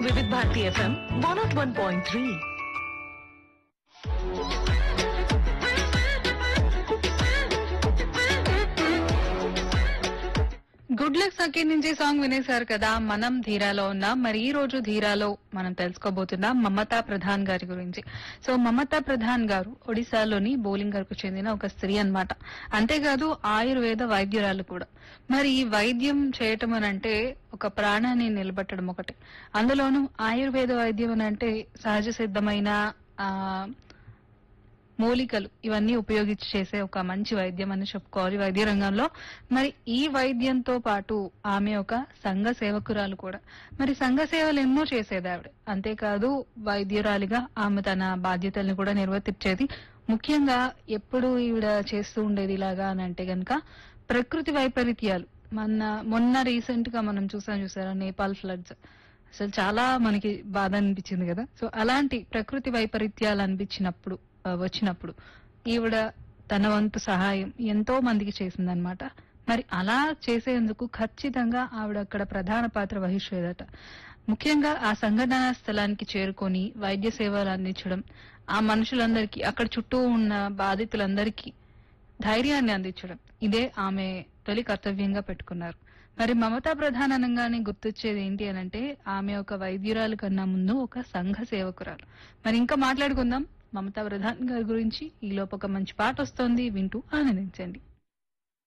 వివిధ Bharati FM one of one point three good luck Sakhi నుంచి song వినేశారు కదా మనం ధీరాలో ఉన్నాం మరి ఈ రోజు ధీరాలో మనం తెలుసుకోబోతున్నాం మమతా ప్రధాన్ గారి గురించి సో మమతా ప్రధాన్ గారు ఒడిశాలోని బోలింగర్ కు చెందిన ఒక స్త్రీ అన్నమాట అంతేకాదు ఆయుర్వేద వైద్యురాలు కూడా మరి ఈ వైద్యం చేయటం అని అంటే ఒక ప్రాణాన్ని నిలబెట్టడం ఒకటి అందులోనూ ఆయుర్వేద వైద్యం అని అంటే సహజ సిద్ధమైన ఆ మూలికలు ఇవన్నీ ఉపయోగించి చేసే ఒక మంచి వైద్యం అని చెప్పుకోవాలి వైద్య రంగంలో మరి ఈ వైద్యంతో పాటు ఆమె ఒక సంఘ సేవకురాలు కూడా మరి సంఘ సేవలు ఎన్నో చేసేది ఆవిడ అంతేకాదు వైద్యురాలిగా ఆమె తన బాధ్యతల్ని కూడా నిర్వర్తించేది ముఖ్యంగా ఎప్పుడు ఈవిడ చేస్తూ ఉండేది ఇలాగా అని అంటే గనక ప్రకృతి వైపరీత్యాలు మొన్న మొన్న రీసెంట్ గా మనం చూసాం చూసారా నేపాల్ ఫ్లడ్స్ అసలు చాలా మనకి బాధ అనిపించింది కదా సో అలాంటి ప్రకృతి వైపరీత్యాలు అనిపించినప్పుడు ఆ, వచ్చినప్పుడు ఈవిడ తన వంతు సహాయం ఎంతో మందికి చేసిందనమాట మరి అలా చేసేందుకు ఖచ్చితంగా ఆవిడ అక్కడ ప్రధాన పాత్ర వహించేదట ముఖ్యంగా ఆ సంఘటన స్థలానికి చేరుకొని వైద్య సేవలు అందించడం ఆ మనుషులందరికీ అక్కడ చుట్టూ ఉన్న బాధితులందరికీ ధైర్యాన్ని అందించడం ఇదే ఆమె తొలి కర్తవ్యంగా పెట్టుకున్నారు మరి మమతా ప్రధాన అనగానే గుర్తొచ్చేది ఏంటి అని అంటే ఆమె ఒక వైద్యురాలు కన్నా ముందు ఒక సంఘ సేవకురాలు మరి ఇంకా మాట్లాడుకుందాం మమతా ప్రధాన్ గారి గురించి ఈ లోపు ఒక మంచి పాట వస్తోంది వింటూ ఆనందించండి